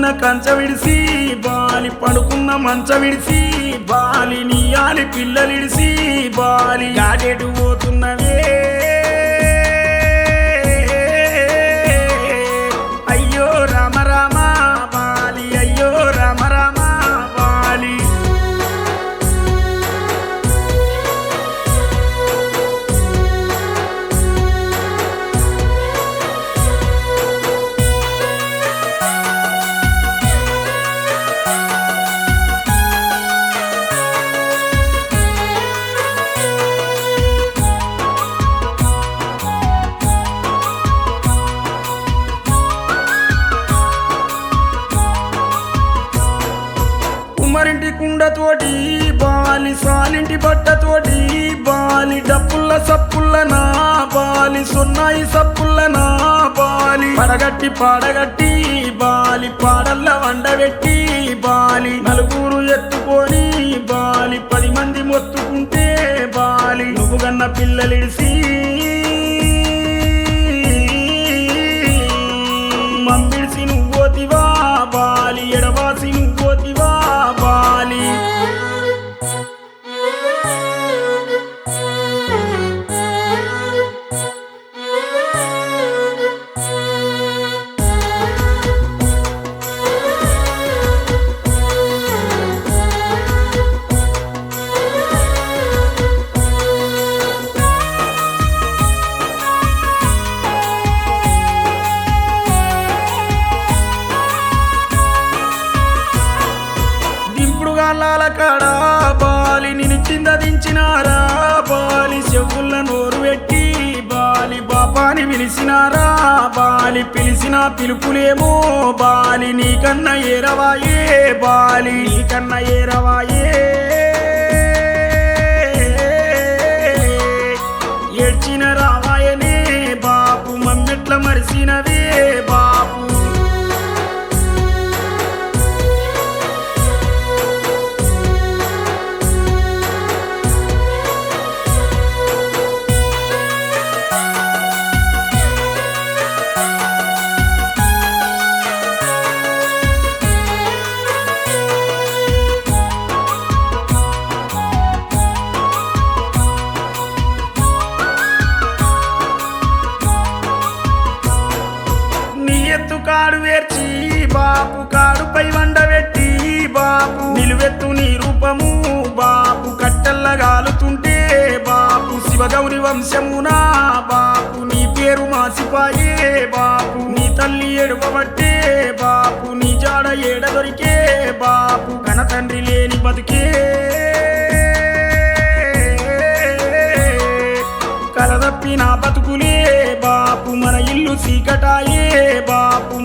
కంచ విడిసి Bali పడుకున్న మంచ విడిసి Bali నీయాలి పిల్లలిడిసి Bali గాడెడు పోతున్నవే అయ్యో రామ రామ బాలి అయ్యో రామ రామ బాలి కుమ్మరింటి కుండతోటి బాలి సాలింటి బట్టతోటి బాలి డప్పుల్ల సప్పుల్ల నా బాలి సున్నాయి సప్పుల్ల నా బాలి పడగట్టి పాడగట్టి బాలి పాడల్ల వండబెట్టి బాలి నలుగురు ఎత్తుకొని బాలి పది మంది మొత్తుకుంటే బాలి నువ్వు గన్న పిల్లలిడిసి మమ్మిడిసి నువ్వోతివా బాలి ఎడవాసి నువ్వోతివా బాలి దింపుడు గాలాల కాడ బాలి నిన్ను కింద దించినారా బాలి చెవుల నోరు పెట్టి బాలి బాపాని పిలిచినారా బాలి పిలిచిన పిలుపులేమో బాలి నీకన్నా ఏరవాయే బాలి నీకన్నా ఏరవాయే ఏడ్చిన రావాయనే బాపు మమ్మెట్ల మరిసినవే బాపు నీ ఎత్తు కాడు వేర్చి బాపు కాడుపై వండబెట్టి బాపు నిలువెత్తు నీ రూపము బాపు కట్టెల్ల గాలుతుంటే బాపు శివగౌరి వంశమునా బాపు నీ పేరు మాసిపాయే బాపు నీ తల్లి ఎడువబట్టే బాపు నీ జాడ ఏడ దొరికే బాపు కన తండ్రి లేని బతుకే కలదప్పి నా బతుకులే బాపు మన ఇల్లు సీకటాయే బాపు